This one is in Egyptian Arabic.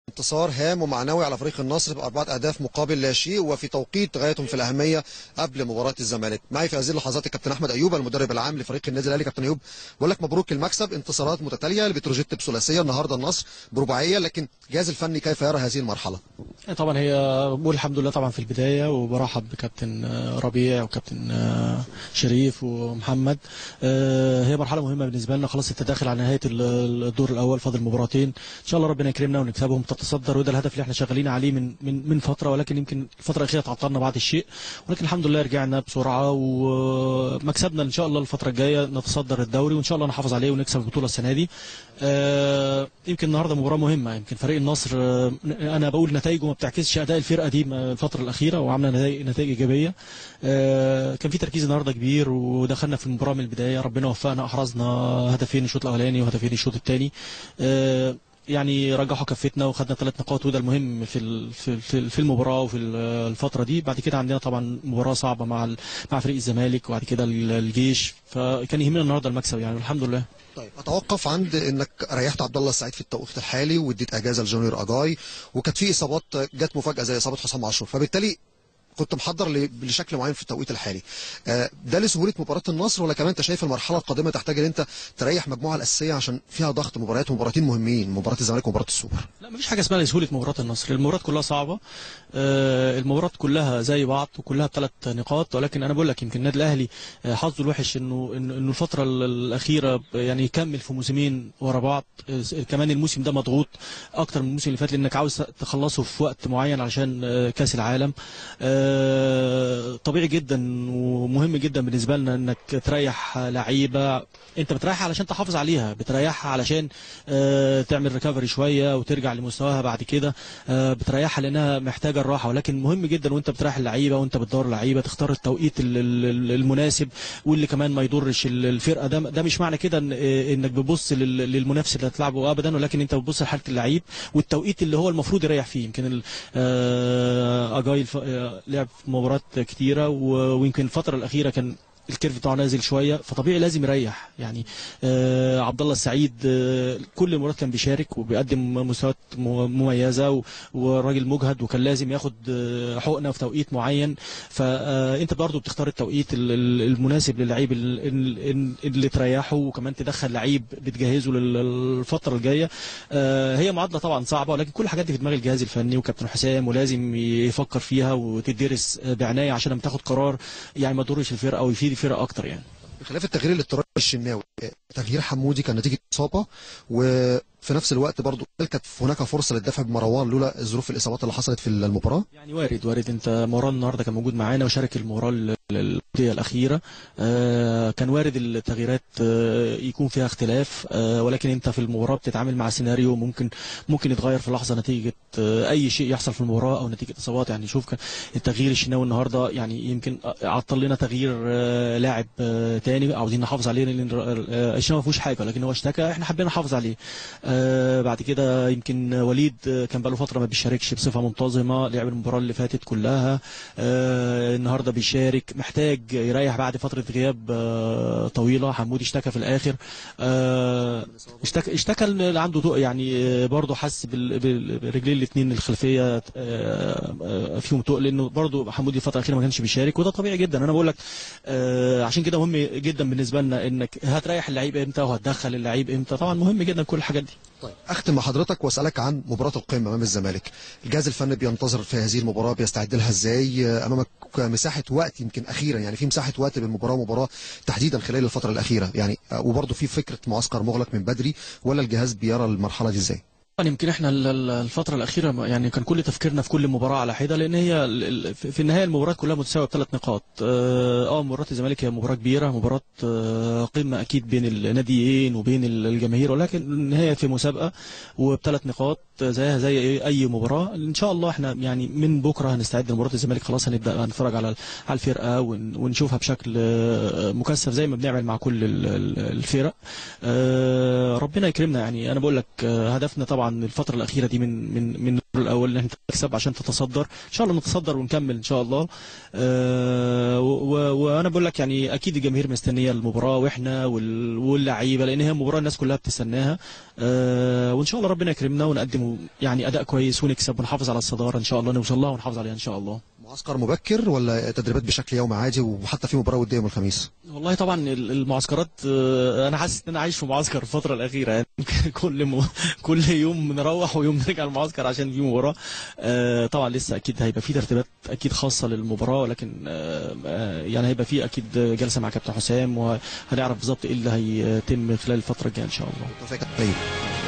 انتصار هام ومعنوي على فريق النصر بأربعة أهداف مقابل لا شيء وفي توقيت غاية في الأهمية قبل مباراة الزمالك معي في هذه اللحظات الكابتن أحمد أيوب المدرب العام لفريق النادي الأهلي كابتن أيوب بقول لك مبروك المكسب انتصارات متتالية لبتروجيت بثلاثية النهاردة النصر برباعية لكن الجهاز الفني كيف يرى هذه المرحلة؟ طبعا هي بقول الحمد لله طبعا في البدايه وبرحب بكابتن ربيع وكابتن شريف ومحمد هي مرحله مهمه بالنسبه لنا خلاص التداخل على نهايه الدور الاول فاضل مباراتين ان شاء الله ربنا يكرمنا ونكسبهم تتصدر وده الهدف اللي احنا شغالين عليه من من من فتره ولكن يمكن الفتره الاخيره تعطلنا بعض الشيء ولكن الحمد لله رجعنا بسرعه ومكسبنا ان شاء الله الفتره الجايه نتصدر الدوري وان شاء الله نحافظ عليه ونكسب البطوله السنه دي يمكن النهارده مباراه مهمه يمكن فريق النصر انا بقول نتائجه ما بتعكسش اداء الفرقه دي الفتره الاخيره وعملنا نتائج ايجابيه كان في تركيز النهارده كبير ودخلنا في المباراه من البدايه ربنا وفقنا احرزنا هدفين الشوط الاولاني وهدفين الشوط الثاني يعني رجحوا كفتنا وخدنا ثلاث نقاط وده المهم في في في المباراه وفي الفتره دي بعد كده عندنا طبعا مباراه صعبه مع مع فريق الزمالك وبعد كده الجيش فكان يهمنا النهارده المكسب يعني والحمد لله طيب اتوقف عند انك ريحت عبد الله السعيد في التوقيت الحالي واديت اجازه لجونيور اجاي وكانت في اصابات جت مفاجاه زي اصابه حسام عاشور فبالتالي كنت محضر لشكل معين في التوقيت الحالي ده لسهوله مباراه النصر ولا كمان انت شايف المرحله القادمه تحتاج ان انت تريح مجموعه الاساسيه عشان فيها ضغط مباريات ومباراتين مهمين مباراه الزمالك ومباراه السوبر لا مفيش حاجه اسمها لسهوله مباراه النصر المباريات كلها صعبه المباريات كلها زي بعض وكلها بثلاث نقاط ولكن انا بقول لك يمكن النادي الاهلي حظه الوحش انه انه الفتره الاخيره يعني يكمل في موسمين ورا بعض كمان الموسم ده مضغوط اكتر من الموسم اللي فات لانك عاوز تخلصه في وقت معين علشان كاس العالم طبيعي جدا ومهم جدا بالنسبه لنا انك تريح لعيبه انت بتريحها علشان تحافظ عليها بتريحها علشان تعمل ريكفري شويه وترجع لمستواها بعد كده بتريحها لانها محتاجه الراحه ولكن مهم جدا وانت بتريح اللعيبه وانت بتدور اللعيبه تختار التوقيت المناسب واللي كمان ما يضرش الفرقه ده ده مش معنى كده إن انك بتبص للمنافس اللي هتلعبه ابدا ولكن انت بتبص لحاله اللعيب والتوقيت اللي هو المفروض يريح فيه يمكن اجاي لعب مباريات كتيره ويمكن الفتره الاخيره كان الكيرف بتاعه نازل شويه فطبيعي لازم يريح يعني آه عبد الله السعيد آه كل المباريات كان بيشارك وبيقدم مستويات مميزه والراجل مجهد وكان لازم ياخد آه حقنه في توقيت معين فانت برضه بتختار التوقيت المناسب للعيب اللي تريحه وكمان تدخل لعيب بتجهزه للفتره الجايه هي معادله طبعا صعبه ولكن كل الحاجات دي في دماغ الجهاز الفني وكابتن حسام ولازم يفكر فيها وتدرس بعنايه عشان لما تاخد قرار يعني ما تضرش الفرقه ويفيد فرقه اكتر يعني بخلاف التغيير الاضطراري الشناوي تغيير حمودي كان نتيجه اصابه وفي نفس الوقت برضه هل كانت هناك فرصه للدفع بمروان لولا ظروف الاصابات اللي حصلت في المباراه؟ يعني وارد وارد انت مروان النهارده كان موجود معانا وشارك المباراه الاخيره آه كان وارد التغييرات آه يكون فيها اختلاف آه ولكن انت في المباراه بتتعامل مع سيناريو ممكن ممكن يتغير في لحظه نتيجه آه اي شيء يحصل في المباراه او نتيجه اصابات يعني شوف كان التغيير الشناوي النهارده يعني يمكن عطل لنا تغيير آه لاعب آه تاني عاوزين نحافظ عليه لان آه الشناوي ما فيهوش حاجه لكن هو اشتكى احنا حبينا نحافظ عليه آه بعد كده يمكن وليد كان بقاله فتره ما بيشاركش بصفه منتظمه لعب المباراه اللي فاتت كلها آه النهارده بيشارك محتاج يريح بعد فتره غياب آه طويله حمودي اشتكى في الاخر آه اشتكى اشتكى اللي عنده يعني برضه حس بالرجلين الاثنين الخلفيه آه فيهم تقل لانه برضه حمودي الفتره الاخيره ما كانش بيشارك وده طبيعي جدا انا بقول لك آه عشان كده مهم جدا بالنسبه لنا انك هتريح اللعيب امتى وهتدخل اللعيب امتى طبعا مهم جدا كل الحاجات دي طيب اختم مع حضرتك واسالك عن مباراه القمه امام الزمالك الجهاز الفني بينتظر في هذه المباراه بيستعد لها ازاي امامك مساحه وقت يمكن اخيرا يعني في مساحه وقت بين مباراه ومباراه تحديدا خلال الفتره الاخيره يعني وبرضه في فكره معسكر مغلق من بدري ولا الجهاز بيرى المرحله دي ازاي يمكن احنا الفترة الأخيرة يعني كان كل تفكيرنا في كل مباراة على حدة لأن هي في النهاية المباراة كلها متساوية بثلاث نقاط. اه مباراة الزمالك هي مباراة كبيرة، مباراة قمة أكيد بين الناديين وبين الجماهير ولكن النهاية في مسابقة وبثلاث نقاط زيها زي أي مباراة، إن شاء الله احنا يعني من بكرة هنستعد لمباراة الزمالك خلاص هنبدأ نتفرج على على الفرقة ونشوفها بشكل مكثف زي ما بنعمل مع كل الفرق. اه ربنا يكرمنا يعني أنا بقول لك هدفنا طبعا الفترة الأخيرة دي من من من الاول ان انت تكسب عشان تتصدر ان شاء الله نتصدر ونكمل ان شاء الله آه، و- و- وانا بقول لك يعني اكيد الجماهير مستنيه المباراه واحنا وال- واللعيبه لان هي مباراه الناس كلها بتستناها آه، وان شاء الله ربنا يكرمنا ونقدم يعني اداء كويس ونكسب ونحافظ على الصداره ان شاء الله نوصل لها ونحافظ عليها ان شاء الله معسكر مبكر ولا تدريبات بشكل يومي عادي وحتى في مباراه وديه يوم الخميس والله طبعا ال- المعسكرات آه، انا حاسس ان انا عايش في معسكر الفتره الاخيره يعني كل م... كل يوم نروح ويوم نرجع المعسكر عشان في مباراه آه، طبعا لسه اكيد هيبقى في ترتيبات اكيد خاصه للمباراه ولكن آه، آه، يعني هيبقى في اكيد جلسه مع كابتن حسام وهنعرف بالظبط ايه اللي هيتم خلال الفتره الجايه ان شاء الله توفيق يا كابتن.